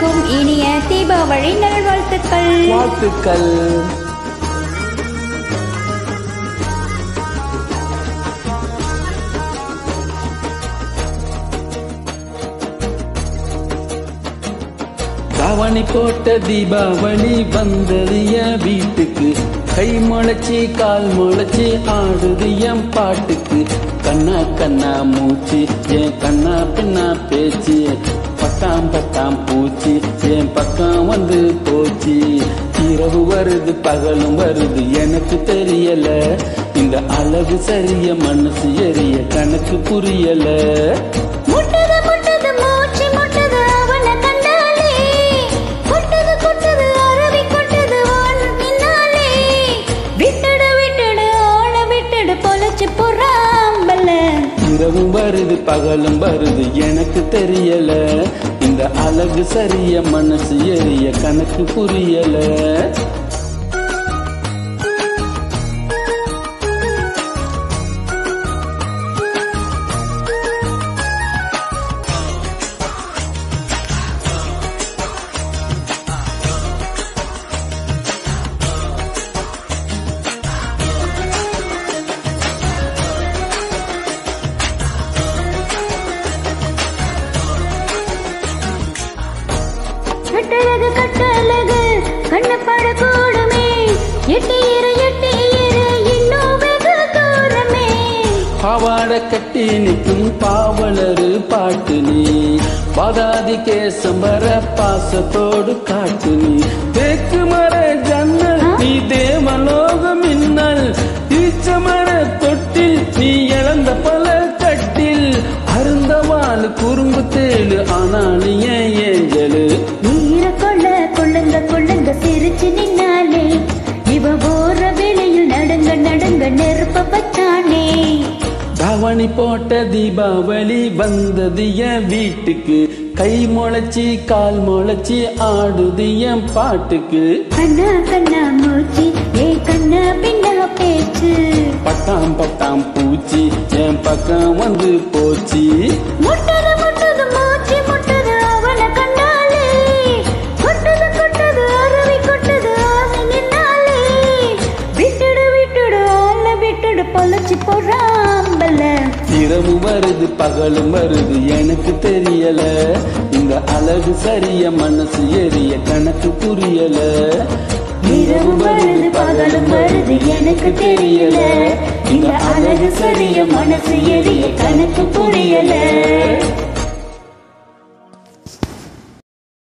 அனைவருக்கும் இனிய தீபாவளி நல்வாழ்த்துக்கள் வாழ்த்துக்கள் தாவணி போட்ட தீபாவளி வந்தது என் வீட்டுக்கு கை முளைச்சி கால் முளைச்சி ஆடுது என் பாட்டுக்கு கண்ணா கண்ணா மூச்சு என் கண்ணா பின்னா பேச்சு பட்டாம் பட்டாம் பூச்சி என் பக்கம் வந்து போச்சு இரவு வருது பகலும் வருது எனக்கு தெரியல இந்த அழகு சரிய மனசு எரிய கணக்கு புரியல முட்டது முட்டது மூச்சு முட்டது அவன கண்டாலே கொட்டது கொட்டது அருவி கொட்டது வான் பின்னாலே விட்டுடு விட்டுடு ஆள விட்டுடு பொழைச்சு பொறாம்பல இரவும் வருது பகலும் வருது எனக்கு தெரியல இந்த அழகு சரிய மனசு எரிய கணக்கு புரியல கட்டழகு கட்டழகு கண்ணு பட கூடுமே எட்டி இரு எட்டி இரு இன்னும் வெகு தூரமே பாவாட கட்டி நிற்கும் பாவலரு பாட்டு நீ பாதாதி கேசம் வர பாசத்தோடு காட்டு நீ தேக்கு மர ஜன்னல் நீ தேவலோக மின்னல் ஈச்ச மர தொட்டில் நீ இழந்த பல கட்டில் அருந்தவாள் குறும்பு தேடு ஆனால் ஏன் ஏஞ்சலு நீர கொள்ள கொள்ளுங்க கொள்ளுங்க சிரிச்சு நின்னாலே இவ போற வேளையில் நடுங்க நடுங்க நெருப்ப பச்சானே தாவணி போட்ட தீபாவளி வந்தது என் வீட்டுக்கு கை முளைச்சி கால் முளைச்சி ஆடுது என் பாட்டுக்கு கண்ணா கண்ணா மூச்சு ஏ கண்ணா பின்னா பேச்சு பட்டாம் பட்டாம் பூச்சி என் பக்கம் வந்து போச்சு முட்டது முட்டது மூச்சு முட்டது அவன கண்டாலே கொட்டது கொட்டது அருவி கொட்டது ஆசை நின்னாலே விட்டுடு விட்டுடு ஆள விட்டுடு பொழைச்சு போறாம்பல இரவு வருது பகலும் வருது எனக்கு தெரியல இந்த அழகு சரிய மனசு எரிய கணக்கு புரியல இரவு வருது பகலும் வருது எனக்கு தெரியல இந்த அழகு சரிய மனசு எரிய கணக்கு புரியல